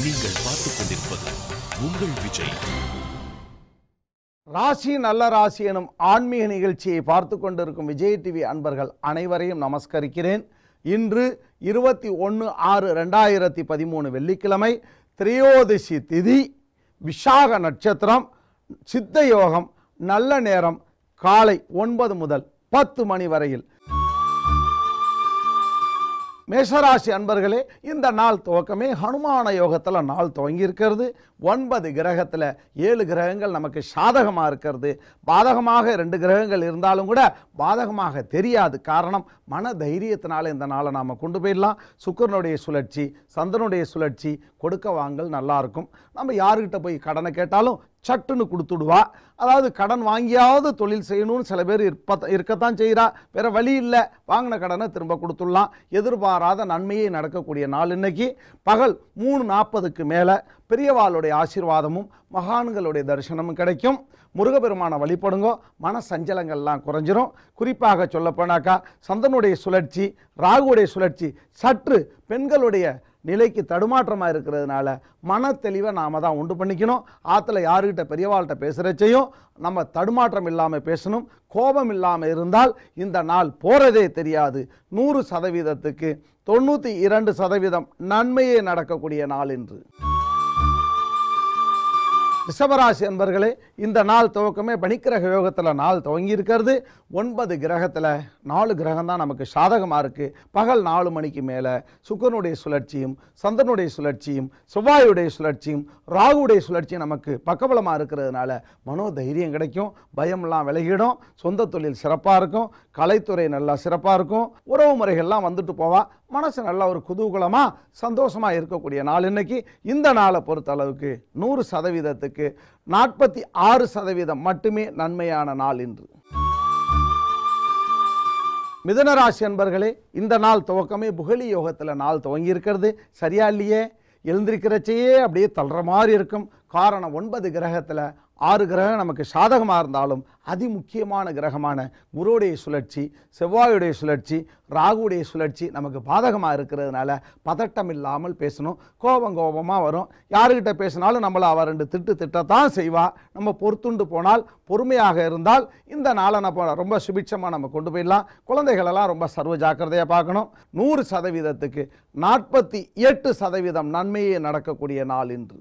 நீங்கள் பார்த்துக் கொண்டிருப்பது உங்கள் விஜய் ராசி நல்ல ராசி எனும் ஆன்மீக நிகழ்ச்சியை பார்த்து கொண்டிருக்கும் விஜய் டிவி அன்பர்கள் அனைவரையும் நமஸ்கரிக்கிறேன் இன்று இருபத்தி ஒன்று ஆறு ரெண்டாயிரத்தி பதிமூணு வெள்ளிக்கிழமை திரையோதசி திதி விஷாக நட்சத்திரம் சித்த யோகம் நல்ல நேரம் காலை ஒன்பது முதல் பத்து மணி வரையில் மேஷராசி அன்பர்களே இந்த நாள் துவக்கமே ஹனுமான யோகத்தில் நாள் துவங்கி இருக்கிறது ஒன்பது கிரகத்தில் ஏழு கிரகங்கள் நமக்கு சாதகமாக இருக்கிறது பாதகமாக ரெண்டு கிரகங்கள் இருந்தாலும் கூட பாதகமாக தெரியாது காரணம் மன தைரியத்தினால இந்த நாளை நாம் கொண்டு போயிடலாம் சுக்கரனுடைய சுழற்சி சந்திரனுடைய சுழற்சி கொடுக்க வாங்கல் நல்லா இருக்கும் நம்ம யாருக்கிட்ட போய் கடனை கேட்டாலும் சட்டுன்னு கொடுத்துடுவா அதாவது கடன் வாங்கியாவது தொழில் செய்யணும்னு சில பேர் இருப்ப இருக்கத்தான் செய்கிறா வேற வழி இல்லை வாங்கின கடனை திரும்ப கொடுத்துடலாம் எதிர்பாராத நன்மையே நடக்கக்கூடிய நாள் இன்னைக்கு பகல் மூணு நாற்பதுக்கு மேலே பெரியவாளுடைய ஆசீர்வாதமும் மகான்களுடைய தரிசனமும் கிடைக்கும் முருகப்பெருமானை வழிபடுங்கோ மன சஞ்சலங்கள்லாம் குறைஞ்சிரும் குறிப்பாக சொல்லப்போனாக்கா சந்தனுடைய சுழற்சி ராகுவுடைய சுழற்சி சற்று பெண்களுடைய நிலைக்கு தடுமாற்றமாக இருக்கிறதுனால மன தெளிவை நாம் தான் உண்டு பண்ணிக்கணும் ஆற்றுல யாருக்கிட்ட பெரியவாள்கிட்ட பேசுகிறச்சையும் நம்ம தடுமாற்றம் இல்லாமல் பேசணும் கோபம் இல்லாமல் இருந்தால் இந்த நாள் போகிறதே தெரியாது நூறு சதவீதத்துக்கு தொண்ணூற்றி இரண்டு சதவீதம் நன்மையே நடக்கக்கூடிய நாள் என்று ரிஷபராசி என்பர்களே இந்த நாள் துவக்கமே பனிக்கிரக யோகத்தில் நாள் துவங்கி இருக்கிறது ஒன்பது கிரகத்தில் நாலு கிரகம் தான் நமக்கு சாதகமாக இருக்குது பகல் நாலு மணிக்கு மேலே சுக்கரனுடைய சுழற்சியும் சந்திரனுடைய சுழற்சியும் செவ்வாயுடைய சுழற்சியும் ராகுடைய சுழற்சியும் நமக்கு பக்கபலமாக இருக்கிறதுனால மனோதைரியம் கிடைக்கும் பயம்லாம் விலகிடும் சொந்த தொழில் சிறப்பாக இருக்கும் கலைத்துறை நல்லா சிறப்பாக இருக்கும் உறவு முறைகள்லாம் வந்துட்டு போவா மனசு நல்ல ஒரு குதூகலமாக சந்தோஷமாக இருக்கக்கூடிய நாள் இன்னைக்கு இந்த நாளை பொறுத்த அளவுக்கு நூறு சதவீதத்துக்கு நாற்பத்தி ஆறு சதவீதம் மட்டுமே நன்மையான நாள் இன்று மிதனராசி அன்பர்களே இந்த நாள் துவக்கமே புகழி யோகத்தில் நாள் துவங்கி இருக்கிறது சரியா இல்லையே எழுந்திருக்கிறச்சையே அப்படியே தள்ளுற மாதிரி இருக்கும் காரணம் ஒன்பது கிரகத்தில் ஆறு கிரகம் நமக்கு சாதகமாக இருந்தாலும் அதிமுக்கியமான கிரகமான குருவுடைய சுழற்சி செவ்வாயுடைய சுழற்சி ராகுடைய சுழற்சி நமக்கு பாதகமாக இருக்கிறதுனால பதட்டம் இல்லாமல் பேசணும் கோபம் கோபமாக வரும் யாருக்கிட்ட பேசினாலும் நம்மளை அவ ரெண்டு திட்டு திட்டத்தான் செய்வா நம்ம பொறுத்துண்டு போனால் பொறுமையாக இருந்தால் இந்த நாளை நம்ம ரொம்ப சுபிட்சமாக நம்ம கொண்டு போயிடலாம் குழந்தைகளெல்லாம் ரொம்ப சர்வ ஜாக்கிரதையாக பார்க்கணும் நூறு சதவீதத்துக்கு நாற்பத்தி எட்டு சதவீதம் நன்மையே நடக்கக்கூடிய நாள் இன்று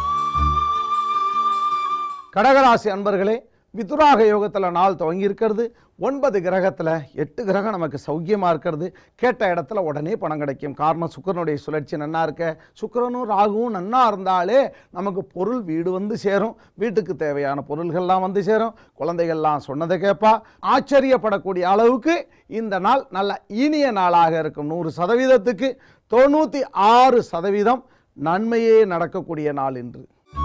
கடகராசி அன்பர்களே விதுராக யோகத்தில் நாள் துவங்கி இருக்கிறது ஒன்பது கிரகத்தில் எட்டு கிரகம் நமக்கு சௌக்கியமாக இருக்கிறது கேட்ட இடத்துல உடனே பணம் கிடைக்கும் காரணம் சுக்கரனுடைய சுழற்சி நன்னா இருக்க சுக்கரனும் ராகுவும் நன்னா இருந்தாலே நமக்கு பொருள் வீடு வந்து சேரும் வீட்டுக்கு தேவையான பொருள்கள்லாம் வந்து சேரும் குழந்தைகள்லாம் சொன்னதை கேட்பா ஆச்சரியப்படக்கூடிய அளவுக்கு இந்த நாள் நல்ல இனிய நாளாக இருக்கும் நூறு சதவீதத்துக்கு தொண்ணூற்றி ஆறு சதவீதம் நன்மையே நடக்கக்கூடிய நாள் இன்று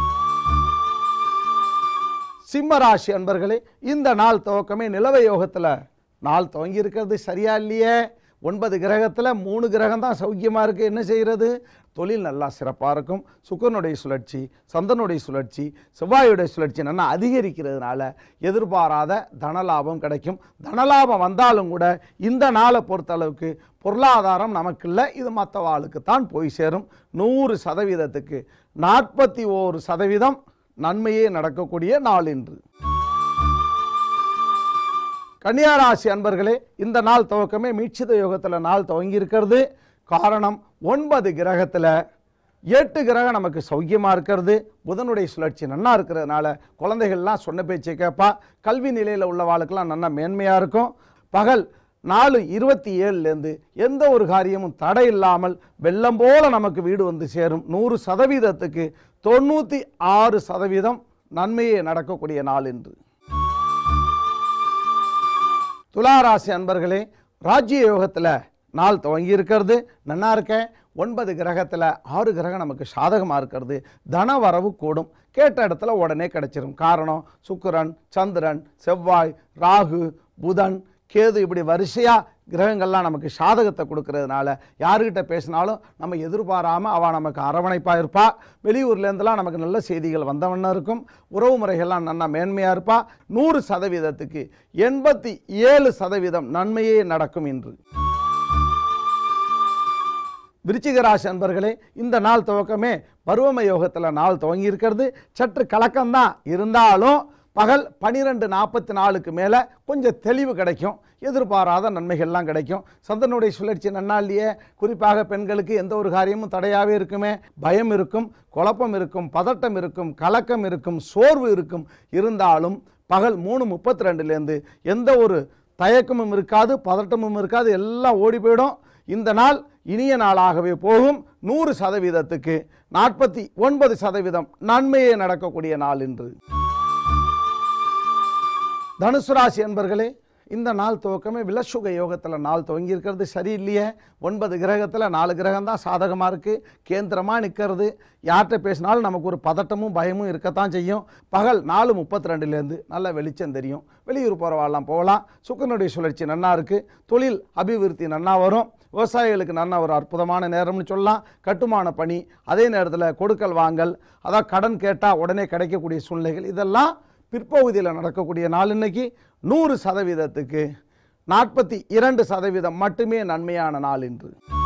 சிம்மராசி அன்பர்களே இந்த நாள் துவக்கமே நிலவ யோகத்தில் நாள் துவங்கி இருக்கிறது சரியா இல்லையே ஒன்பது கிரகத்தில் மூணு கிரகம் தான் சௌக்கியமாக இருக்குது என்ன செய்கிறது தொழில் நல்லா சிறப்பாக இருக்கும் சுக்கரனுடைய சுழற்சி சந்தனுடைய சுழற்சி செவ்வாயுடைய சுழற்சி நல்லா அதிகரிக்கிறதுனால எதிர்பாராத தனலாபம் கிடைக்கும் தனலாபம் வந்தாலும் கூட இந்த நாளை பொறுத்தளவுக்கு பொருளாதாரம் நமக்கு இல்லை இது மற்ற ஆளுக்கு தான் போய் சேரும் நூறு சதவீதத்துக்கு நாற்பத்தி ஓரு சதவீதம் நன்மையே நடக்கக்கூடிய நாள் இன்று கன்னியாராசி அன்பர்களே இந்த நாள் துவக்கமே மீட்சித யோகத்தில் நாள் துவங்கி இருக்கிறது காரணம் ஒன்பது கிரகத்தில் எட்டு கிரகம் நமக்கு சௌக்கியமாக இருக்கிறது புதனுடைய சுழற்சி நன்னா இருக்கிறதுனால குழந்தைகள்லாம் சொன்ன பேச்சை கேட்பா கல்வி நிலையில் உள்ளவாளுக்கெல்லாம் நல்லா மேன்மையாக இருக்கும் பகல் நாலு இருபத்தி ஏழுலேருந்து எந்த ஒரு காரியமும் தடை இல்லாமல் வெள்ளம் போல நமக்கு வீடு வந்து சேரும் நூறு சதவீதத்துக்கு தொண்ணூற்றி ஆறு சதவீதம் நன்மையே நடக்கக்கூடிய நாள் என்று துளாராசி அன்பர்களே ராஜ்ய யோகத்தில் நாள் துவங்கி இருக்கிறது நன்னா இருக்கேன் ஒன்பது கிரகத்தில் ஆறு கிரகம் நமக்கு சாதகமாக இருக்கிறது தன வரவு கூடும் கேட்ட இடத்துல உடனே கிடைச்சிரும் காரணம் சுக்கிரன் சந்திரன் செவ்வாய் ராகு புதன் கேது இப்படி வரிசையாக கிரகங்கள்லாம் நமக்கு சாதகத்தை கொடுக்கறதுனால யாருக்கிட்ட பேசினாலும் நம்ம எதிர்பாராமல் அவள் நமக்கு அரவணைப்பாக இருப்பா வெளியூர்லேருந்துலாம் நமக்கு நல்ல செய்திகள் வந்தவண்ணா இருக்கும் உறவு முறைகள்லாம் நல்லா மேன்மையாக இருப்பா நூறு சதவீதத்துக்கு எண்பத்தி ஏழு சதவீதம் நன்மையே நடக்கும் இன்று விருச்சிக ராசி அன்பர்களே இந்த நாள் துவக்கமே பருவம யோகத்தில் நாள் துவங்கி இருக்கிறது சற்று கலக்கம்தான் இருந்தாலும் பகல் பனிரெண்டு நாற்பத்தி நாலுக்கு மேலே கொஞ்சம் தெளிவு கிடைக்கும் எதிர்பாராத நன்மைகள்லாம் கிடைக்கும் சந்திரனுடைய சுழற்சி நன்னாளியே குறிப்பாக பெண்களுக்கு எந்த ஒரு காரியமும் தடையாகவே இருக்குமே பயம் இருக்கும் குழப்பம் இருக்கும் பதட்டம் இருக்கும் கலக்கம் இருக்கும் சோர்வு இருக்கும் இருந்தாலும் பகல் மூணு முப்பத்தி ரெண்டுலேருந்து எந்த ஒரு தயக்கமும் இருக்காது பதட்டமும் இருக்காது எல்லாம் ஓடி போயிடும் இந்த நாள் இனிய நாளாகவே போகும் நூறு சதவீதத்துக்கு நாற்பத்தி ஒன்பது சதவீதம் நன்மையே நடக்கக்கூடிய நாள் இன்று தனுசு ராசி என்பர்களே இந்த நாள் துவக்கமே விலசுக யோகத்தில் நாள் துவங்கி இருக்கிறது சரியில்லையே ஒன்பது கிரகத்தில் நாலு கிரகம் தான் சாதகமாக இருக்குது கேந்திரமாக நிற்கிறது யார்கிட்ட பேசினாலும் நமக்கு ஒரு பதட்டமும் பயமும் இருக்கத்தான் செய்யும் பகல் நாலு முப்பத்தி ரெண்டுலேருந்து நல்ல வெளிச்சம் தெரியும் வெளியூர் போகிறவாள்லாம் போகலாம் சுக்கரனுடைய சுழற்சி நன்னா இருக்குது தொழில் அபிவிருத்தி நன்னா வரும் விவசாயிகளுக்கு நல்ல ஒரு அற்புதமான நேரம்னு சொல்லலாம் கட்டுமான பணி அதே நேரத்தில் கொடுக்கல் வாங்கல் அதாவது கடன் கேட்டால் உடனே கிடைக்கக்கூடிய சூழ்நிலைகள் இதெல்லாம் பிற்பகுதியில் நடக்கக்கூடிய நாள் இன்னைக்கு நூறு சதவீதத்துக்கு நாற்பத்தி இரண்டு சதவீதம் மட்டுமே நன்மையான நாள் இன்று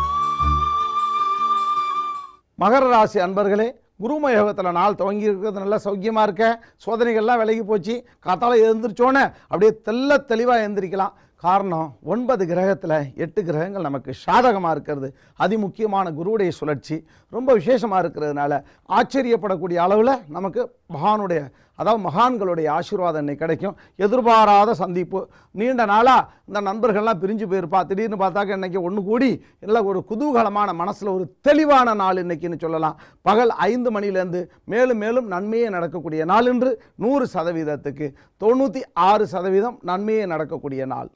மகர ராசி அன்பர்களே குரும யோகத்தில் நாள் துவங்கி இருக்கிறது நல்லா சௌக்கியமாக இருக்க சோதனைகள்லாம் விலகி போச்சு காத்தால எழுந்திரிச்சோன்னே அப்படியே தெல்ல தெளிவாக எழுந்திரிக்கலாம் காரணம் ஒன்பது கிரகத்தில் எட்டு கிரகங்கள் நமக்கு சாதகமாக இருக்கிறது அதிமுக்கியமான குருவுடைய சுழற்சி ரொம்ப விசேஷமாக இருக்கிறதுனால ஆச்சரியப்படக்கூடிய அளவில் நமக்கு மகானுடைய அதாவது மகான்களுடைய ஆசீர்வாதம் இன்னைக்கு கிடைக்கும் எதிர்பாராத சந்திப்பு நீண்ட நாளாக இந்த நண்பர்கள்லாம் பிரிஞ்சு போயிருப்பா திடீர்னு பார்த்தாக்க இன்னைக்கு ஒன்று கூடி இல்லை ஒரு குதூகலமான மனசில் ஒரு தெளிவான நாள் இன்னைக்குன்னு சொல்லலாம் பகல் ஐந்து மணிலேருந்து மேலும் மேலும் நன்மையே நடக்கக்கூடிய நாள் என்று நூறு சதவீதத்துக்கு தொண்ணூற்றி ஆறு சதவீதம் நன்மையே நடக்கக்கூடிய நாள்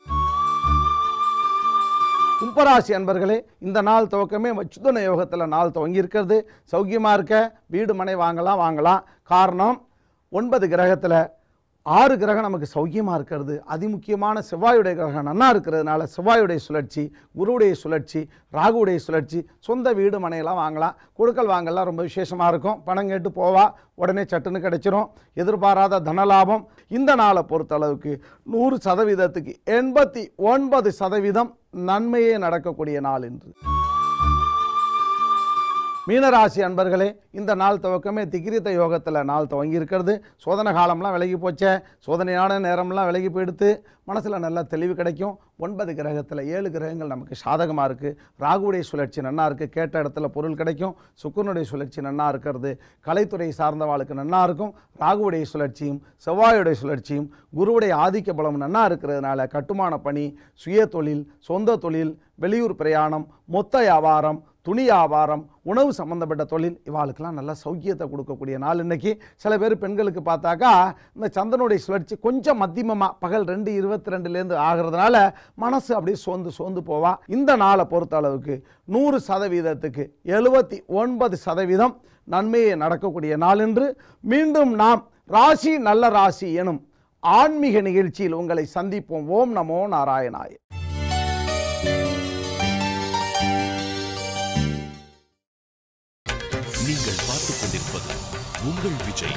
கும்பராசி அன்பர்களே இந்த நாள் துவக்கமே வச்சுதன யோகத்தில் நாள் துவங்கி இருக்கிறது சௌக்கியமாக இருக்க வீடு மனை வாங்கலாம் வாங்கலாம் காரணம் ஒன்பது கிரகத்தில் ஆறு கிரகம் நமக்கு சௌக்கியமாக இருக்கிறது அதிமுக்கியமான செவ்வாயுடைய கிரகம் நன்னா இருக்கிறதுனால செவ்வாயுடைய சுழற்சி குருவுடைய சுழற்சி ராகுவுடைய சுழற்சி சொந்த வீடு மனையெல்லாம் வாங்கலாம் கொடுக்கல் வாங்கலாம் ரொம்ப விசேஷமாக இருக்கும் பணம் கேட்டு போவா உடனே சட்டுன்னு கிடைச்சிரும் எதிர்பாராத தனலாபம் இந்த நாளை பொறுத்தளவுக்கு நூறு சதவீதத்துக்கு எண்பத்தி ஒன்பது சதவீதம் நன்மையே நடக்கக்கூடிய நாள் என்று மீனராசி அன்பர்களே இந்த நாள் துவக்கமே திகிரித்த யோகத்தில் நாள் துவங்கி இருக்கிறது சோதனை காலம்லாம் விலகி போச்சே சோதனையான நேரம்லாம் விலகி போயிடுத்து மனசில் நல்ல தெளிவு கிடைக்கும் ஒன்பது கிரகத்தில் ஏழு கிரகங்கள் நமக்கு சாதகமாக இருக்குது ராகுவுடைய சுழற்சி நன்னா இருக்குது கேட்ட இடத்துல பொருள் கிடைக்கும் சுக்கரனுடைய சுழற்சி நன்னா இருக்கிறது கலைத்துறை சார்ந்தவாளுக்கு நன்னா இருக்கும் ராகுவுடைய சுழற்சியும் செவ்வாயுடைய சுழற்சியும் குருவுடைய ஆதிக்க பலம் நன்னா இருக்கிறதுனால கட்டுமான பணி சுய தொழில் சொந்த தொழில் வெளியூர் பிரயாணம் மொத்த வியாபாரம் துணி வியாபாரம் உணவு சம்மந்தப்பட்ட தொழில் இவாளுக்கெல்லாம் நல்ல சௌக்கியத்தை கொடுக்கக்கூடிய நாள் இன்னைக்கு சில பேர் பெண்களுக்கு பார்த்தாக்கா இந்த சந்திரனுடைய சுழற்சி கொஞ்சம் மத்தியமமாக பகல் ரெண்டு இருபத்தி ரெண்டுலேருந்து ஆகிறதுனால மனசு அப்படியே சோர்ந்து சோர்ந்து போவா இந்த நாளை பொறுத்த அளவுக்கு நூறு சதவீதத்துக்கு எழுபத்தி ஒன்பது சதவீதம் நன்மையை நடக்கக்கூடிய நாள் என்று மீண்டும் நாம் ராசி நல்ல ராசி எனும் ஆன்மீக நிகழ்ச்சியில் உங்களை சந்திப்போம் ஓம் நமோ நாராயணாய நீங்கள் பார்த்துக் கொண்டிருப்பது உங்கள் விஜய்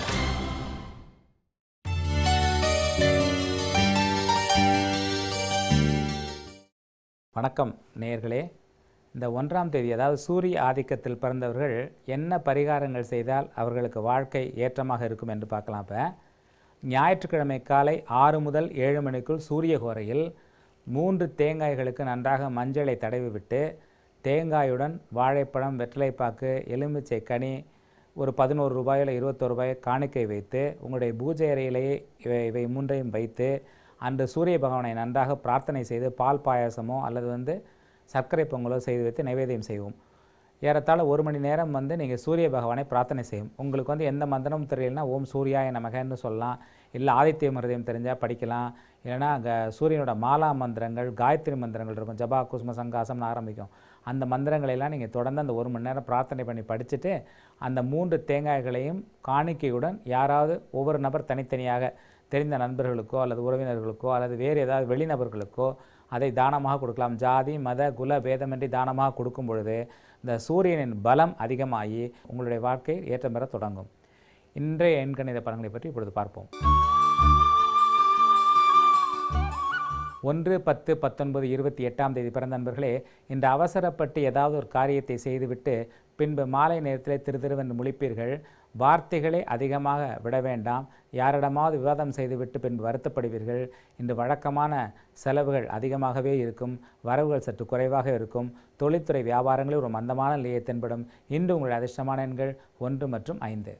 வணக்கம் நேயர்களே இந்த ஒன்றாம் தேதி அதாவது சூரிய ஆதிக்கத்தில் பிறந்தவர்கள் என்ன பரிகாரங்கள் செய்தால் அவர்களுக்கு வாழ்க்கை ஏற்றமாக இருக்கும் என்று பார்க்கலாம் இப்போ ஞாயிற்றுக்கிழமை காலை ஆறு முதல் ஏழு மணிக்குள் சூரிய கோரையில் மூன்று தேங்காய்களுக்கு நன்றாக மஞ்சளை தடவி விட்டு தேங்காயுடன் வாழைப்பழம் வெற்றிலைப்பாக்கு எலுமிச்சை கனி ஒரு பதினோரு ரூபாயில் இருபத்தோரு ரூபாய் காணிக்கை வைத்து உங்களுடைய பூஜை அறையிலேயே இவை இவை மூன்றையும் வைத்து அன்று சூரிய பகவானை நன்றாக பிரார்த்தனை செய்து பால் பாயாசமோ அல்லது வந்து சர்க்கரை பொங்கலோ செய்து வைத்து நைவேத்தியம் செய்வோம் ஏறத்தாழ ஒரு மணி நேரம் வந்து நீங்கள் சூரிய பகவானை பிரார்த்தனை செய்யும் உங்களுக்கு வந்து எந்த மந்திரமும் தெரியலனா ஓம் சூர்யாய நமகன்னு சொல்லலாம் இல்லை ஆதித்ய மிருதயம் தெரிஞ்சால் படிக்கலாம் இல்லைனா அங்கே சூரியனோட மாலா மந்திரங்கள் காயத்ரி மந்திரங்கள் இருக்கும் ஜபா குஸ்ம சங்காசம்னு ஆரம்பிக்கும் அந்த மந்திரங்களை எல்லாம் நீங்கள் தொடர்ந்து அந்த ஒரு மணி நேரம் பிரார்த்தனை பண்ணி படிச்சுட்டு அந்த மூன்று தேங்காய்களையும் காணிக்கையுடன் யாராவது ஒவ்வொரு நபர் தனித்தனியாக தெரிந்த நண்பர்களுக்கோ அல்லது உறவினர்களுக்கோ அல்லது வேறு ஏதாவது வெளிநபர்களுக்கோ அதை தானமாக கொடுக்கலாம் ஜாதி மத குல பேதமின்றி தானமாக கொடுக்கும் பொழுது இந்த சூரியனின் பலம் அதிகமாகி உங்களுடைய வாழ்க்கை ஏற்றம் பெற தொடங்கும் இன்றைய எண்கணித பலன்களை பற்றி இப்பொழுது பார்ப்போம் ஒன்று பத்து பத்தொன்பது இருபத்தி எட்டாம் தேதி பிறந்த நண்பர்களே இன்று அவசரப்பட்டு ஏதாவது ஒரு காரியத்தை செய்துவிட்டு பின்பு மாலை நேரத்தில் திரு திருவென்று முழிப்பீர்கள் வார்த்தைகளை அதிகமாக விட வேண்டாம் யாரிடமாவது விவாதம் செய்துவிட்டு பின்பு வருத்தப்படுவீர்கள் இன்று வழக்கமான செலவுகள் அதிகமாகவே இருக்கும் வரவுகள் சற்று குறைவாக இருக்கும் தொழில்துறை வியாபாரங்களில் ஒரு மந்தமான நிலையை தென்படும் இன்று உங்களுடைய அதிர்ஷ்டமான எண்கள் ஒன்று மற்றும் ஐந்து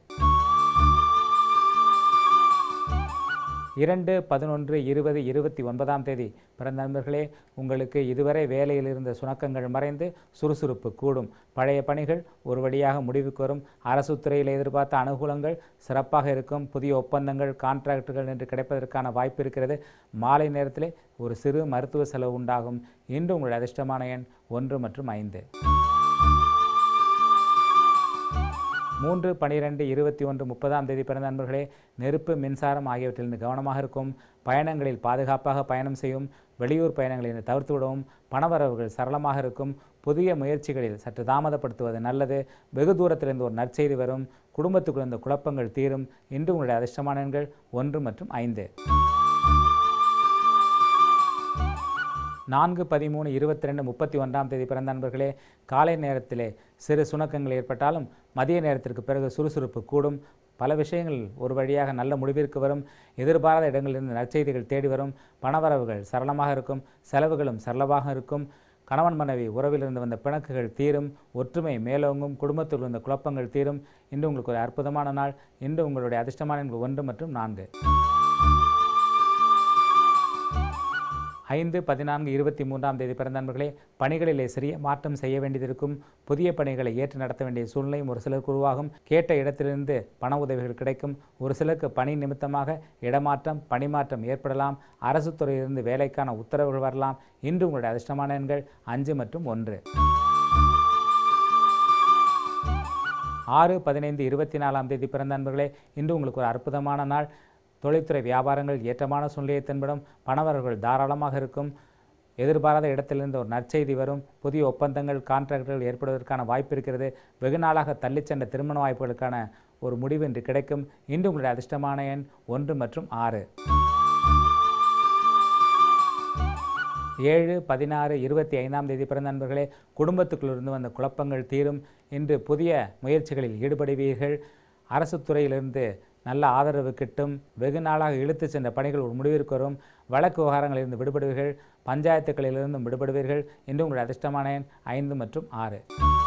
இரண்டு பதினொன்று இருபது இருபத்தி ஒன்பதாம் தேதி பிறந்த நண்பர்களே உங்களுக்கு இதுவரை வேலையில் இருந்த சுணக்கங்கள் மறைந்து சுறுசுறுப்பு கூடும் பழைய பணிகள் ஒரு வழியாக முடிவுக்கு வரும் அரசு துறையில் எதிர்பார்த்த அனுகூலங்கள் சிறப்பாக இருக்கும் புதிய ஒப்பந்தங்கள் கான்ட்ராக்டுகள் என்று கிடைப்பதற்கான வாய்ப்பு இருக்கிறது மாலை நேரத்திலே ஒரு சிறு மருத்துவ செலவு உண்டாகும் இன்று உங்களுடைய அதிர்ஷ்டமான எண் ஒன்று மற்றும் ஐந்து மூன்று பனிரெண்டு இருபத்தி ஒன்று முப்பதாம் தேதி பிறந்த நண்பர்களே நெருப்பு மின்சாரம் ஆகியவற்றிலிருந்து கவனமாக இருக்கும் பயணங்களில் பாதுகாப்பாக பயணம் செய்யும் வெளியூர் பயணங்களை தவிர்த்து விடவும் பணவரவுகள் சரளமாக இருக்கும் புதிய முயற்சிகளில் சற்று தாமதப்படுத்துவது நல்லது வெகு தூரத்திலிருந்து ஒரு நற்செய்தி வரும் குடும்பத்துக்குள் இருந்த குழப்பங்கள் தீரும் இன்று உங்களுடைய அதிர்ஷ்டமான எண்கள் ஒன்று மற்றும் ஐந்து நான்கு பதிமூணு இருபத்தி ரெண்டு முப்பத்தி ஒன்றாம் தேதி பிறந்த நண்பர்களே காலை நேரத்திலே சிறு சுணக்கங்கள் ஏற்பட்டாலும் மதிய நேரத்திற்கு பிறகு சுறுசுறுப்பு கூடும் பல விஷயங்கள் ஒரு வழியாக நல்ல முடிவிற்கு வரும் எதிர்பாராத இடங்களிலிருந்து நற்செய்திகள் தேடி வரும் பணவரவுகள் சரளமாக இருக்கும் செலவுகளும் சரளமாக இருக்கும் கணவன் மனைவி உறவிலிருந்து வந்த பிணக்குகள் தீரும் ஒற்றுமை மேலோங்கும் குடும்பத்தில் இருந்த குழப்பங்கள் தீரும் இன்று உங்களுக்கு ஒரு அற்புதமான நாள் இன்று உங்களுடைய அதிர்ஷ்டமான எண்கள் ஒன்று மற்றும் நான்கு ஐந்து பதினான்கு இருபத்தி மூன்றாம் தேதி பிறந்த நண்பர்களே பணிகளிலே சிறிய மாற்றம் செய்ய வேண்டியதிருக்கும் புதிய பணிகளை ஏற்று நடத்த வேண்டிய சூழ்நிலையும் ஒரு சிலருக்கு உருவாகும் கேட்ட இடத்திலிருந்து பண உதவிகள் கிடைக்கும் ஒரு சிலருக்கு பணி நிமித்தமாக இடமாற்றம் பணிமாற்றம் ஏற்படலாம் அரசு துறையிலிருந்து வேலைக்கான உத்தரவுகள் வரலாம் இன்று உங்களுடைய அதிர்ஷ்டமான எண்கள் அஞ்சு மற்றும் ஒன்று ஆறு பதினைந்து இருபத்தி நாலாம் தேதி பிறந்த நண்பர்களே இன்று உங்களுக்கு ஒரு அற்புதமான நாள் தொழில்துறை வியாபாரங்கள் ஏற்றமான சூழ்நிலையை தென்படும் பணவர்கள் தாராளமாக இருக்கும் எதிர்பாராத இடத்திலிருந்து ஒரு நற்செய்தி வரும் புதிய ஒப்பந்தங்கள் கான்ட்ராக்டுகள் ஏற்படுவதற்கான வாய்ப்பு இருக்கிறது வெகு நாளாக தள்ளிச் சென்ற திருமண வாய்ப்புகளுக்கான ஒரு முடிவு இன்று கிடைக்கும் இன்று உங்களுடைய அதிர்ஷ்டமான எண் ஒன்று மற்றும் ஆறு ஏழு பதினாறு இருபத்தி ஐந்தாம் தேதி பிறந்த நண்பர்களே குடும்பத்துக்குள்ளிருந்து வந்த குழப்பங்கள் தீரும் இன்று புதிய முயற்சிகளில் ஈடுபடுவீர்கள் அரசு துறையிலிருந்து நல்ல ஆதரவு கிட்டும் வெகு நாளாக இழுத்து சென்ற பணிகள் ஒரு முடிவிற்கு வரும் வழக்கு விவகாரங்களிலிருந்து விடுபடுவீர்கள் பஞ்சாயத்துக்களிலிருந்தும் விடுபடுவீர்கள் இன்று உங்களுடைய அதிர்ஷ்டமான எண் ஐந்து மற்றும் ஆறு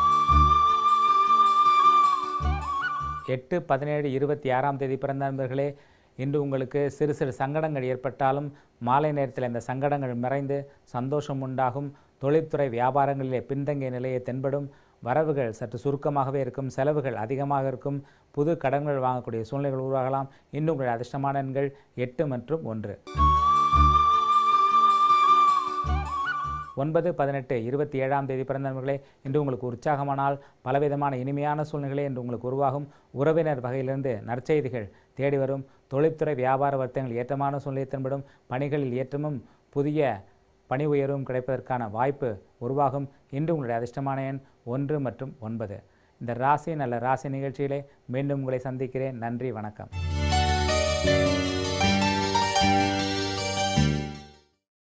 எட்டு பதினேழு இருபத்தி ஆறாம் தேதி பிறந்த நண்பர்களே இன்று உங்களுக்கு சிறு சிறு சங்கடங்கள் ஏற்பட்டாலும் மாலை நேரத்தில் இந்த சங்கடங்கள் மறைந்து சந்தோஷம் உண்டாகும் தொழில்துறை வியாபாரங்களிலே பின்தங்கிய நிலையை தென்படும் வரவுகள் சற்று சுருக்கமாகவே இருக்கும் செலவுகள் அதிகமாக இருக்கும் புது கடன்கள் வாங்கக்கூடிய சூழ்நிலைகள் உருவாகலாம் இன்னும் உங்களுடைய அதிர்ஷ்டமான எண்கள் எட்டு மற்றும் ஒன்று ஒன்பது பதினெட்டு இருபத்தி ஏழாம் தேதி பிறந்தவர்களே இன்று உங்களுக்கு உற்சாகமானால் பலவிதமான இனிமையான சூழ்நிலை இன்று உங்களுக்கு உருவாகும் உறவினர் வகையிலிருந்து நற்செய்திகள் தேடி வரும் தொழில்துறை வியாபார வர்த்தகங்கள் ஏற்றமான சூழ்நிலை தென்படும் பணிகளில் ஏற்றமும் புதிய பணி உயர்வும் கிடைப்பதற்கான வாய்ப்பு உருவாகும் இன்று உங்களுடைய அதிர்ஷ்டமான எண் ஒன்று மற்றும் ஒன்பது இந்த ராசி நல்ல ராசி நிகழ்ச்சியிலே மீண்டும் உங்களை சந்திக்கிறேன் நன்றி வணக்கம்